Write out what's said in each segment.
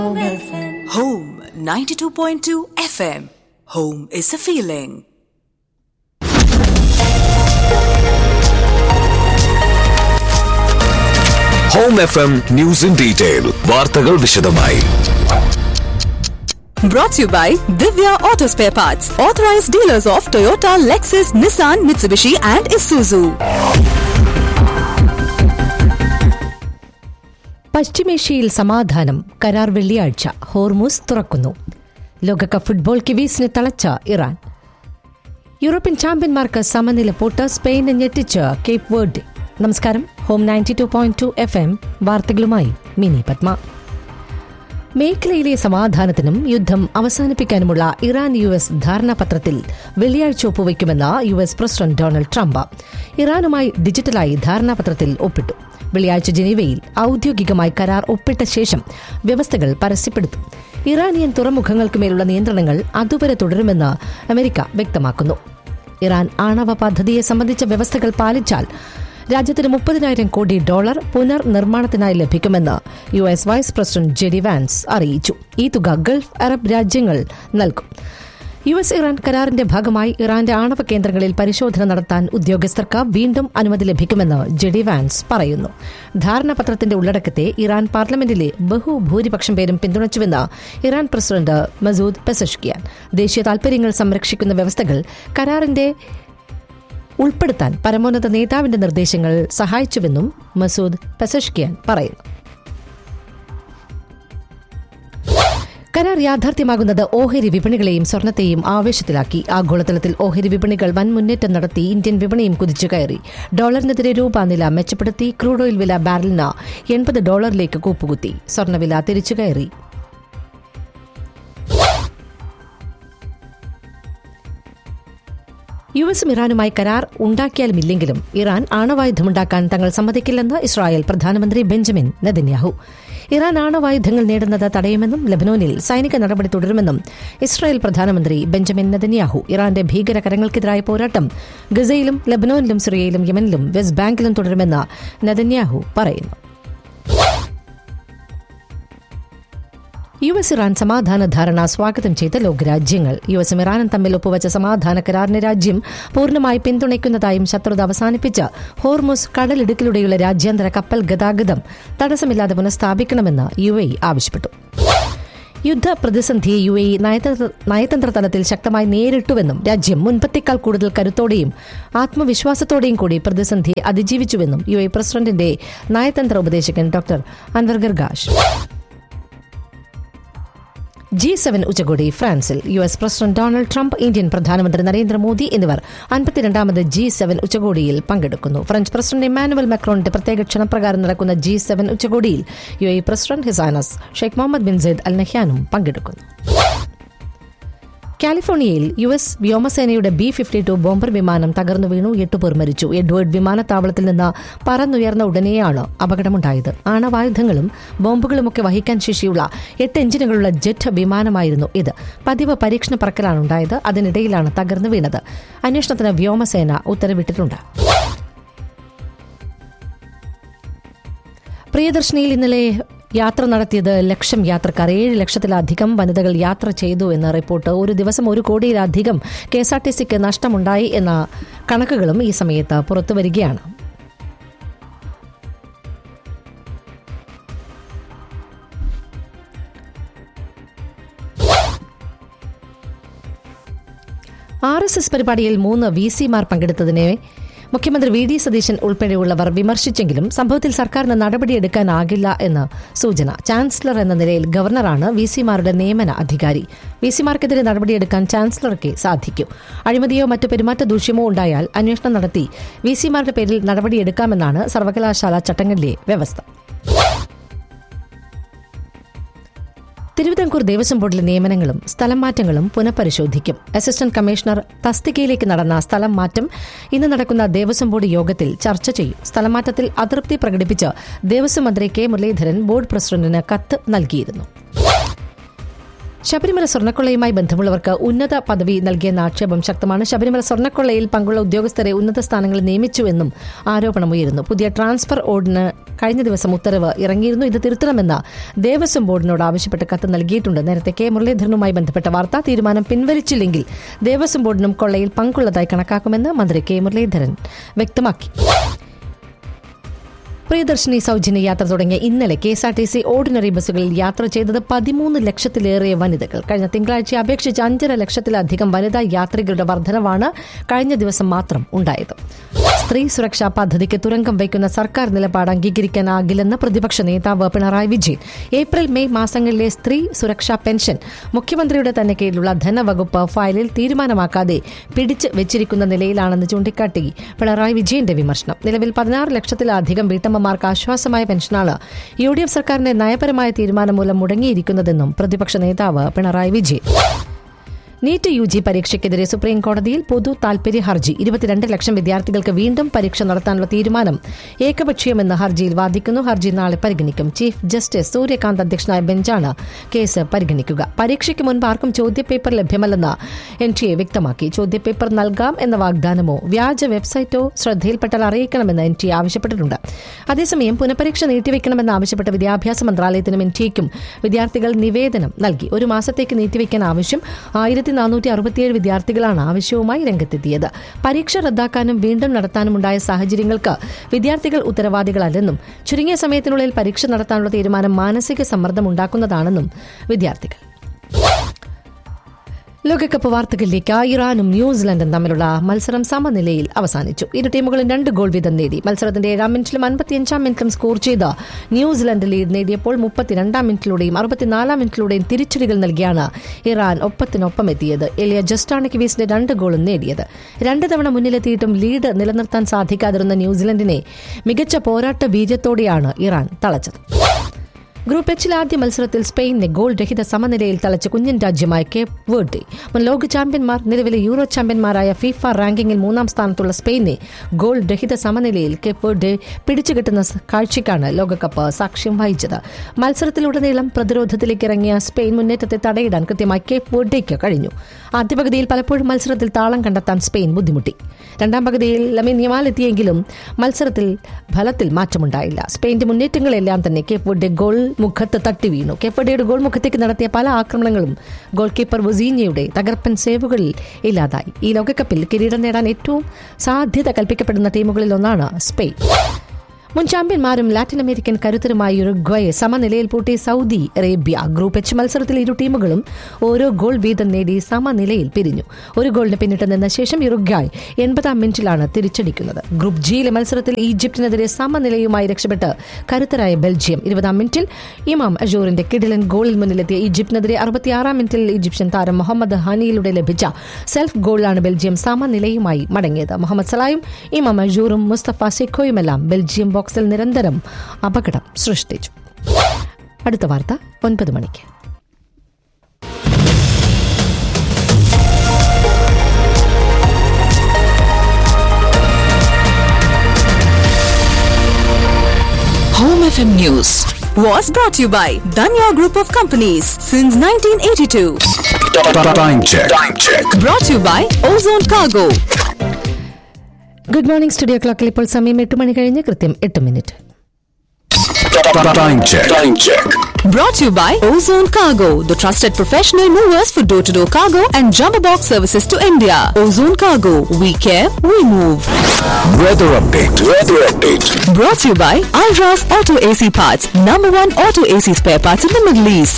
Home 92.2 FM. Home is a feeling. Home F M news in detail വാർത്തകൾ വിശദമായി Brought to you by Divya Auto Spare Parts, authorized dealers of Toyota, Lexus, Nissan, Mitsubishi, and Isuzu. പശ്ചിമേഷ്യയിൽ സമാധാനം കരാർ വെള്ളിയാഴ്ച Hormuz തുറക്കുന്നു ലോകകപ്പ് football കിവീസിനെ തളച്ച ഇറാൻ യൂറോപ്യൻ ചാമ്പ്യന്മാർക്ക് സമനില പോട്ട് സ്പെയിനെ ഞെട്ടിച്ച് കേപ്പ് വേർഡ് നമസ്കാരം Home ninety two point two F M വാർത്തകളുമായി മിനി പത്മ മേഖലയിലെ സമാധാനത്തിനും യുദ്ധം അവസാനിപ്പിക്കാനുമുള്ള ഇറാൻ യു എസ് ധാരണാപത്രത്തിൽ വെള്ളിയാഴ്ച ഒപ്പുവയ്ക്കുമെന്ന് U S president Donald Trump ഇറാനുമായി ഡിജിറ്റലായി ധാരണാപത്രത്തിൽ ഒപ്പിട്ടു വെള്ളിയാഴ്ച ജനീവയിൽ ഔദ്യോഗികമായി കരാർ ഒപ്പിട്ട ശേഷം വ്യവസ്ഥകൾ പരസ്യപ്പെടുത്തും ഇറാനിയൻ തുറമുഖങ്ങൾക്കുമേലുള്ള നിയന്ത്രണങ്ങൾ അതുവരെ തുടരുമെന്ന് അമേരിക്ക വ്യക്തമാക്കുന്നു ഇറാൻ ആണവ പദ്ധതിയെ സംബന്ധിച്ച വ്യവസ്ഥകൾ പാലിച്ചാൽ രാജ്യത്തിന് മുപ്പതിനായിരം കോടി ഡോളർ പുനർനിർമ്മാണത്തിനായി ലഭിക്കുമെന്ന് U S vice president JD Vance അറിയിച്ചു ഈ തുക ഗൾഫ് അറബ് രാജ്യങ്ങൾ നൽകും യു എസ് ഇറാൻ കരാറിന്റെ ഭാഗമായി ഇറാന്റെ ആണവ കേന്ദ്രങ്ങളിൽ പരിശോധന നടത്താൻ ഉദ്യോഗസ്ഥർക്ക് വീണ്ടും അനുമതി ലഭിക്കുമെന്ന് ജെഡി വാൻസ് പറയുന്നു ധാരണാപത്രത്തിന്റെ ഉള്ളടക്കത്തെ ഇറാൻ പാർലമെന്റിലെ ബഹുഭൂരിപക്ഷം പേരും പിന്തുണച്ചുവെന്ന് ഇറാൻ പ്രസിഡന്റ് മസൂദ് പെസഷ്കിയാൻ ദേശീയ താൽപര്യങ്ങൾ സംരക്ഷിക്കുന്ന വ്യവസ്ഥകൾ കരാറിന്റെ ഉൾപ്പെടുത്താൻ പരമോന്നത നേതാവിന്റെ നിർദ്ദേശങ്ങൾ സഹായിച്ചുവെന്നും മസൂദ് പെസഷ്കിയാൻ പറയുന്നു കരാർ യാഥാർത്ഥ്യമാകുന്നത് ഓഹരി വിപണികളെയും സ്വർണത്തെയും ആവേശത്തിലാക്കി ആഗോളതലത്തിൽ ഓഹരി വിപണികൾ വൻ മുന്നേറ്റം നടത്തി ഇന്ത്യൻ വിപണിയും കുതിച്ചു കയറി ഡോളറിനെതിരെ രൂപ നില മെച്ചപ്പെടുത്തി ക്രൂഡ് ഓയിൽ വില ബാരലിന് എൺപത് ഡോളറിലേക്ക് കൂപ്പുകുത്തി സ്വർണ്ണവില തിരിച്ചു കയറി യു എസും ഇറാനുമായി കരാർ ഉണ്ടാക്കിയാലും ഇല്ലെങ്കിലും ഇറാൻ ആണവായുധമുണ്ടാക്കാൻ തങ്ങൾ സമ്മതിക്കില്ലെന്ന് ഇസ്രായേൽ പ്രധാനമന്ത്രി ബെഞ്ചമിൻ നെതന്യാഹു ഇറാൻ ആണവായുധങ്ങൾ നേടുന്നത് തടയുമെന്നും ലബനോനിൽ സൈനിക നടപടി തുടരുമെന്നും ഇസ്രായേൽ പ്രധാനമന്ത്രി ബെഞ്ചമിൻ നെതന്യാഹു ഇറാന്റെ ഭീകരകരങ്ങൾക്കെതിരായ പോരാട്ടം ഗസയിലും ലബനോനിലും സിറിയയിലും യമനിലും വെസ്റ്റ് ബാങ്കിലും തുടരുമെന്ന് നെതന്യാഹു പറയുന്നു യു എസ് ഇറാൻ സമാധാന ധാരണ സ്വാഗതം ചെയ്ത ലോകരാജ്യങ്ങൾ യു എസും ഇറാനും തമ്മിൽ ഒപ്പുവച്ച സമാധാന കരാറിന് രാജ്യം പൂർണ്ണമായി പിന്തുണയ്ക്കുന്നതായും ശത്രുത അവസാനിപ്പിച്ച് ഹോർമുസ് കടലിടുക്കിലൂടെയുള്ള രാജ്യാന്തര കപ്പൽ ഗതാഗതം തടസ്സമില്ലാതെ പുനഃസ്ഥാപിക്കണമെന്ന് യു എ ആവശ്യപ്പെട്ടു യുദ്ധ പ്രതിസന്ധിയെ യു എ നയതന്ത്ര തലത്തിൽ ശക്തമായി നേരിട്ടുവെന്നും രാജ്യം മുൻപത്തേക്കാൾ കൂടുതൽ കരുത്തോടെയും ആത്മവിശ്വാസത്തോടെയും കൂടി പ്രതിസന്ധിയെ അതിജീവിച്ചുവെന്നും യു എ പ്രസിഡന്റിന്റെ നയതന്ത്ര ഉപദേശകൻ doctor Anwar Gargash G seven ഉച്ചകോടി ഫ്രാൻസിൽ U S president Donald Trump Indian പ്രധാനമന്ത്രി നരേന്ദ്രമോദി എന്നിവർ അൻപത്തിരണ്ടാമത് ജി സെവൻ ഉച്ചകോടിയിൽ പങ്കെടുക്കുന്നു ഫ്രഞ്ച് പ്രസിഡന്റ് ഇമാനുവൽ മാക്രോണിന്റെ പ്രത്യേക ക്ഷണപ്രകാരം നടക്കുന്ന ജി സെവൻ ഉച്ചകോടിയിൽ U A president his highness Sheikh Mohammed bin Zayed Al നഹ്യാനും പങ്കെടുക്കുന്നു കാലിഫോർണിയയിൽ യു എസ് വ്യോമസേനയുടെ ബി ഫിഫ്റ്റി ടു ബോംബർ വിമാനം തകർന്നു വീണു എട്ടുപേർ മരിച്ചു എഡ്വേർഡ് വിമാനത്താവളത്തിൽ നിന്ന് പറന്നുയർന്ന ഉടനെയാണ് അപകടമുണ്ടായത് ആണവായുധങ്ങളും ബോംബുകളുമൊക്കെ വഹിക്കാൻ ശേഷിയുള്ള എട്ട് എഞ്ചിനുകളുള്ള ജെറ്റ് വിമാനമായിരുന്നു ഇത് പതിവ് പരീക്ഷണ പറക്കലാണ് ഉണ്ടായത് അതിനിടയിലാണ് തകർന്നു വീണത് അന്വേഷണത്തിന് വ്യോമസേന ഉത്തരവിട്ടിട്ടുണ്ട് പ്രിയദർശിനിയിൽ ഇന്നലെ യാത്ര നടത്തിയത് ലക്ഷം യാത്രക്കാർ ഏഴ് ലക്ഷത്തിലധികം വനിതകൾ യാത്ര ചെയ്തു എന്ന റിപ്പോർട്ട് ഒരു ദിവസം ഒരു കോടിയിലധികം കെ എസ് ആർ ടി സിക്ക് നഷ്ടമുണ്ടായി എന്ന കണക്കുകളും ഈ സമയത്ത് പുറത്തുവരികയാണ് ആർ എസ് എസ് പരിപാടിയിൽ മൂന്ന് വി സിമാർ പങ്കെടുത്തതിനെ മുഖ്യമന്ത്രി വി ഡി സതീശൻ ഉൾപ്പെടെയുള്ളവർ വിമർശിച്ചെങ്കിലും സംഭവത്തിൽ സർക്കാരിന് നടപടിയെടുക്കാനാകില്ല എന്ന് സൂചന ചാൻസലർ എന്ന നിലയിൽ ഗവർണറാണ് വി സിമാരുടെ നിയമന അധികാരി വി സിമാർക്കെതിരെ നടപടിയെടുക്കാൻ ചാൻസലർക്ക് സാധിക്കൂ അഴിമതിയോ മറ്റു പെരുമാറ്റ ദൂഷ്യമോ ഉണ്ടായാൽ അന്വേഷണം നടത്തി വി സിമാരുടെ പേരിൽ നടപടിയെടുക്കാമെന്നാണ് സർവകലാശാല ചട്ടങ്ങളിലെ വ്യവസ്ഥ തിരുവിതാംകൂർ ദേവസ്വം ബോർഡിലെ നിയമനങ്ങളും സ്ഥലം മാറ്റങ്ങളും പുനഃപരിശോധിക്കും അസിസ്റ്റന്റ് കമ്മീഷണർ തസ്തികയിലേക്ക് നടന്ന സ്ഥലം മാറ്റം ഇന്ന് നടക്കുന്ന ദേവസ്വം ബോർഡ് യോഗത്തിൽ ചർച്ച ചെയ്യും സ്ഥലം മാറ്റത്തിൽ അതൃപ്തി പ്രകടിപ്പിച്ച് ദേവസ്വം മന്ത്രി കെ മുരളീധരൻ ബോർഡ് പ്രസിഡന്റിന് കത്ത് നൽകിയിരുന്നു ശബരിമല സ്വർണ്ണക്കൊള്ളയുമായി ബന്ധമുള്ളവർക്ക് ഉന്നത പദവി നൽകിയെന്ന ആക്ഷേപം ശക്തമാണ് ശബരിമല സ്വർണ്ണക്കൊള്ളയിൽ പങ്കുള്ള ഉദ്യോഗസ്ഥരെ ഉന്നത സ്ഥാനങ്ങളിൽ നിയമിച്ചുവെന്നും ആരോപണമുയരുന്നു പുതിയ ട്രാൻസ്ഫർ ഓർഡിന് കഴിഞ്ഞ ദിവസം ഉത്തരവ് ഇറങ്ങിയിരുന്നു ഇത് തിരുത്തണമെന്ന് ദേവസ്വം ബോർഡിനോട് ആവശ്യപ്പെട്ട് കത്ത് നൽകിയിട്ടുണ്ട് നേരത്തെ കെ മുരളീധരനുമായി ബന്ധപ്പെട്ട വാർത്ത തീരുമാനം പിൻവലിച്ചില്ലെങ്കിൽ ദേവസ്വം ബോർഡിനും കൊള്ളയിൽ പങ്കുള്ളതായി കണക്കാക്കുമെന്ന് മന്ത്രി കെ മുരളീധരൻ വ്യക്തമാക്കി പ്രിയദർശിനി സൗജന്യ യാത്ര തുടങ്ങിയ ഇന്നലെ K S R T C ordinary ബസ്സുകളിൽ യാത്ര ചെയ്തത് പതിമൂന്ന് ലക്ഷത്തിലേറെ വനിതകൾ കഴിഞ്ഞ തിങ്കളാഴ്ച അപേക്ഷിച്ച് അഞ്ചര ലക്ഷത്തിലധികം വനിതാ യാത്രികരുടെ വർധനവാണ് കഴിഞ്ഞ ദിവസം മാത്രം ഉണ്ടായത് സ്ത്രീ സുരക്ഷാ പദ്ധതിക്ക് തുരങ്കം വയ്ക്കുന്ന സർക്കാർ നിലപാട് അംഗീകരിക്കാനാകില്ലെന്ന് പ്രതിപക്ഷ നേതാവ് പിണറായി വിജയൻ ഏപ്രിൽ മെയ് മാസങ്ങളിലെ സ്ത്രീ സുരക്ഷാ പെൻഷൻ മുഖ്യമന്ത്രിയുടെ തന്നെ കീഴിലുള്ള ധനവകുപ്പ് ഫയലിൽ തീരുമാനമാക്കാതെ പിടിച്ച് വെച്ചിരിക്കുന്ന നിലയിലാണെന്ന് ചൂണ്ടിക്കാട്ടി പിണറായി വിജയന്റെ വിമർശനം നിലവിൽ പതിനാറ് ലക്ഷത്തിലധികം വീട്ടമ്മമാർക്ക് ആശ്വാസമായ പെൻഷനാണ് യു ഡി എഫ് സർക്കാരിന്റെ നയപരമായ തീരുമാനം മൂലം മുടങ്ങിയിരിക്കുന്നതെന്നും പ്രതിപക്ഷ നേതാവ് Pinarayi Vijayan NEET U G പരീക്ഷയ്ക്കെതിരെ സുപ്രീം കോടതിയിൽ പൊതു താൽപര്യ ഹർജി ഇരുപത്തിരണ്ട് ലക്ഷം വിദ്യാർത്ഥികൾക്ക് വീണ്ടും പരീക്ഷ നടത്താനുള്ള തീരുമാനം ഏകപക്ഷീയമെന്ന് ഹർജിയിൽ വാദിക്കുന്നു ഹർജി നാളെ പരിഗണിക്കും ചീഫ് ജസ്റ്റിസ് സൂര്യകാന്ത് അധ്യക്ഷനായ ബെഞ്ചാണ് കേസ് പരിഗണിക്കുക പരീക്ഷയ്ക്ക് മുൻപ് ആർക്കും ചോദ്യപേപ്പർ ലഭ്യമല്ലെന്ന് എൻ ടി എ വ്യക്തമാക്കി ചോദ്യപേപ്പർ നൽകാം എന്ന വാഗ്ദാനമോ വ്യാജ വെബ്സൈറ്റോ ശ്രദ്ധയിൽപ്പെട്ടാൽ അറിയിക്കണമെന്ന് എൻ ടി എ ആവശ്യപ്പെട്ടിട്ടുണ്ട് അതേസമയം പുനഃപരീക്ഷ നീട്ടിവെക്കണമെന്ന് ആവശ്യപ്പെട്ട വിദ്യാഭ്യാസ മന്ത്രാലയത്തിനും എൻ ടി എക്കും വിദ്യാർത്ഥികൾ നിവേദനം നൽകി ഒരു മാസത്തേക്ക് നീട്ടിവെക്കാൻ ആവശ്യം ആയിരത്തി നാനൂറ്റി അറുപത്തിയേഴ് വിദ്യാർത്ഥികളാണ് ആവശ്യവുമായി രംഗത്തെത്തിയത് പരീക്ഷ റദ്ദാക്കാനും വീണ്ടും നടത്താനുമുണ്ടായ സാഹചര്യങ്ങൾക്ക് വിദ്യാർത്ഥികൾ ഉത്തരവാദികളല്ലെന്നും ചുരുങ്ങിയ സമയത്തിനുള്ളിൽ പരീക്ഷ നടത്താനുള്ള തീരുമാനം മാനസിക സമ്മർദ്ദം ഉണ്ടാക്കുന്നതാണെന്നും വിദ്യാർത്ഥികൾ ലോകകപ്പ് വാർത്തകളിലേക്ക് ഇറാനും ന്യൂസിലൻഡും തമ്മിലുള്ള മത്സരം സമനിലയിൽ അവസാനിച്ചു ഇരു ടീമുകളും രണ്ട് ഗോൾ വീതം നേടി മത്സരത്തിന്റെ ഏഴാം മിനിറ്റിലും അൻപത്തിയഞ്ചാം മിനിറ്റിലും സ്കോർ ചെയ്ത് ന്യൂസിലൻഡ് ലീഡ് നേടിയപ്പോൾ മുപ്പത്തിരണ്ടാം മിനിറ്റിലൂടെയും അറുപത്തിനാലാം മിനിറ്റിലൂടെയും തിരിച്ചടികൾ നൽകിയാണ് ഇറാൻ ഒപ്പത്തിനൊപ്പം എത്തിയത് എലിയ ജസ്റ്റാണ് കിവീസിന്റെ രണ്ട് ഗോളും നേടിയത് രണ്ട് തവണ മുന്നിലെത്തിയിട്ടും ലീഡ് നിലനിർത്താൻ സാധിക്കാതിരുന്ന ന്യൂസിലൻഡിനെ മികച്ച പോരാട്ട വീര്യത്തോടെയാണ് ഇറാൻ തളച്ചത് ഗ്രൂപ്പ് എച്ചിൽ ആദ്യ മത്സരത്തിൽ സ്പെയിനിനെ ഗോൾ രഹിത സമനിലയിൽ തളച്ച കുഞ്ഞൻ രാജ്യമായ കേപ്പ് വേർഡെ മുൻ ലോക ചാമ്പ്യന്മാർ നിലവിലെ യൂറോ ചാമ്പ്യന്മാരായ ഫിഫ റാങ്കിങ്ങിൽ മൂന്നാം സ്ഥാനത്തുള്ള സ്പെയിനെ ഗോൾ രഹിത സമനിലയിൽ കേപ്പ് വേർഡെ പിടിച്ചുകിട്ടുന്ന സ- കാഴ്ചയ്ക്കാണ് ലോകകപ്പ് സാക്ഷ്യം വഹിച്ചത് മത്സരത്തിലുടനീളം പ്രതിരോധത്തിലേക്ക് ഇറങ്ങിയ സ്പെയിൻ മുന്നേറ്റത്തെ തടയിടാൻ കൃത്യമായി കേപ്പ് വേർഡേക്ക് കഴിഞ്ഞു ആദ്യ പകുതിയിൽ പലപ്പോഴും മത്സരത്തിൽ താളം കണ്ടെത്താൻ സ്പെയിൻ ബുദ്ധിമുട്ടി രണ്ടാം പകുതിയിൽ ലമിൻ യമാൽ എത്തിയെങ്കിലും മത്സരത്തിൽ ഫലത്തിൽ മാറ്റമുണ്ടായില്ല സ്പെയിന്റെ മുന്നേറ്റങ്ങളെല്ലാം തന്നെ കേപ്പ് വെർഡെ ഗോൾ മുഖത്ത് തട്ടി വീണു കേപ്പ് വെർഡെയുടെ ഗോൾ മുഖത്തേക്ക് നടത്തിയ പല ആക്രമണങ്ങളും ഗോൾ കീപ്പർ വസീഞ്ഞയുടെ തകർപ്പൻ സേവുകളിൽ ഇല്ലാതായി ഈ ലോകകപ്പിൽ കിരീടം നേടാൻ ഏറ്റവും സാധ്യത കൽപ്പിക്കപ്പെടുന്ന ടീമുകളിൽ ഒന്നാണ് സ്പെയിൻ മുൻ ചാമ്പ്യന്മാരും ലാറ്റിൻ അമേരിക്കൻ കരുത്തരുമായ യുറുഗ്വയെ സമനിലയിൽ പൂട്ടി സൗദി അറേബ്യ ഗ്രൂപ്പ് എച്ച് മത്സരത്തിൽ ഇരു ടീമുകളും ഓരോ ഗോൾ വീതം നേടി സമനിലയിൽ പിരിഞ്ഞു ഒരു ഗോളിന് പിന്നിട്ട് നിന്ന ശേഷം യുറുഗ്വായ് എൺപതാം മിനിറ്റിലാണ് തിരിച്ചടിക്കുന്നത് ഗ്രൂപ്പ് ജിയിലെ മത്സരത്തിൽ ഈജിപ്തിനെതിരെ സമനിലയുമായി രക്ഷപ്പെട്ട് കരുത്തരായ ബെൽജിയം ഇരുപതാം മിനിറ്റിൽ ഇമാം അജൂറിന്റെ കിടിലൻ ഗോളിൽ മുന്നിലെത്തിയ ഈജിപ്തിനെതിരെ അറുപത്തിയാറാം മിനിറ്റിൽ ഈജിപ്ഷ്യൻ താരം മുഹമ്മദ് ഹനിയിലൂടെ ലഭിച്ച സെൽഫ് ഗോളിലാണ് ബെൽജിയം സമനിലയുമായി മടങ്ങിയത് മുഹമ്മദ് സലായും ഇമാം അജൂറും മുസ്തഫ സിഖോയുമെല്ലാം ബെൽജിയം ബോക്സിൽ നിരന്തരം അപകടം സൃഷ്ടിച്ചു അടുത്ത വാർത്ത ഒൻപത് മണിക്ക് Home FM News was brought to you by Danya Group of Companies since 1982. Time check. Time check. Brought to you by Ozone Cargo. Good morning studio ക്ലോക്കിൽ ഇപ്പോൾ സമയം എട്ട് മണി കഴിഞ്ഞ് കൃത്യം എട്ട് minute Time check. Time check. Brought to you by Ozone Cargo, the trusted professional movers for door to door cargo and jumbo box services to India. Ozone Cargo, we care, we move. Weather update. Weather update. Brought to you by Alras Auto AC Parts, number one auto AC spare parts in the Middle East.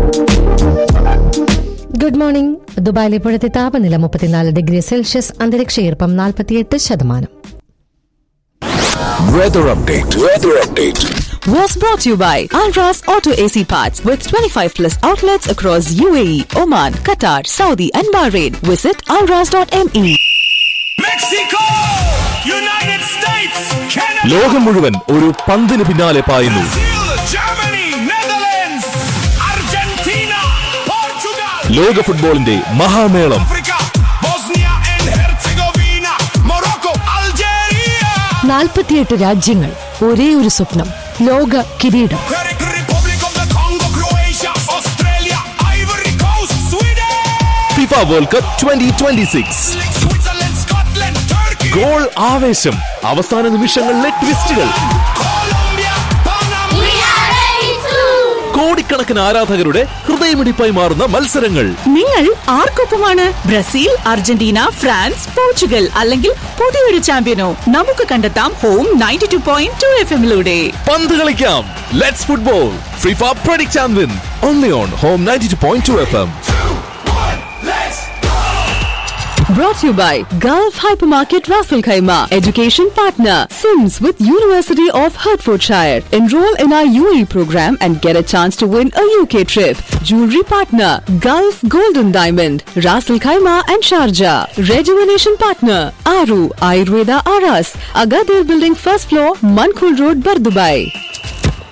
Good morning ദുബായിലെ ഇപ്പോഴത്തെ താപനില മുപ്പത്തിനാല് degree Celsius അന്തരീക്ഷ ഈർപ്പം നാൽപ്പത്തിയെട്ട് ശതമാനം Weather update. Weather update. Was brought to you by Alras Auto AC Parts with 25 plus outlets across UAE, Oman, Qatar, Saudi, and Bahrain. Visit alras.me. Mexico! United States! Canada! ലോകം മുഴുവൻ ഒരു പന്തിന് പിന്നാലെ പായുന്നു Brazil! Germany! Netherlands! Argentina! Portugal! ലോക ഫുട്ബോളിന്റെ മഹാമേളം Africa! Bosnia and Herzegovina! Morocco! Algeria! നാൽപ്പത്തിയെട്ട് രാജ്യങ്ങൾ ഒരേ ഒരു സ്വപ്നം ലോക കിരീടം Czech Republic of the Congo! Croatia! Australia! Ivory Coast! World cup twenty twenty six Switzerland, Scotland, Turkey, goal ആവേശം അവസാന നിമിഷങ്ങളിലെ ട്വിസ്റ്റുകൾ Colombia, Panama. We are ready to. കോടിക്കണക്കിന് ആരാധകരുടെ ഹൃദയമിടിപ്പായി മാറുന്ന മത്സരങ്ങൾ നിങ്ങൾ ആർക്കൊപ്പമാണ് ബ്രസീൽ അർജന്റീന ഫ്രാൻസ് പോർച്ചുഗൽ അല്ലെങ്കിൽ പുതിയൊരു ചാമ്പ്യനോ നമുക്ക് കണ്ടെത്താം home ninety two point two F എമ്മിലൂടെ പന്ത് കളിക്കാം let's football FIFA predict and win only on home ninety two point two F M Let's Brought to you by Gulf Hypermarket Raffle Khaima, education partner, Sims with University of Hertfordshire. Enroll in our UAE program and get a chance to win a UK trip. Jewelry partner, Gulf Golden Diamond, Raffle Khaima and Sharjah. Rejuvenation partner, Aru Ayurveda Aras, Agadir Building first floor, Mankul Road, Bardubai.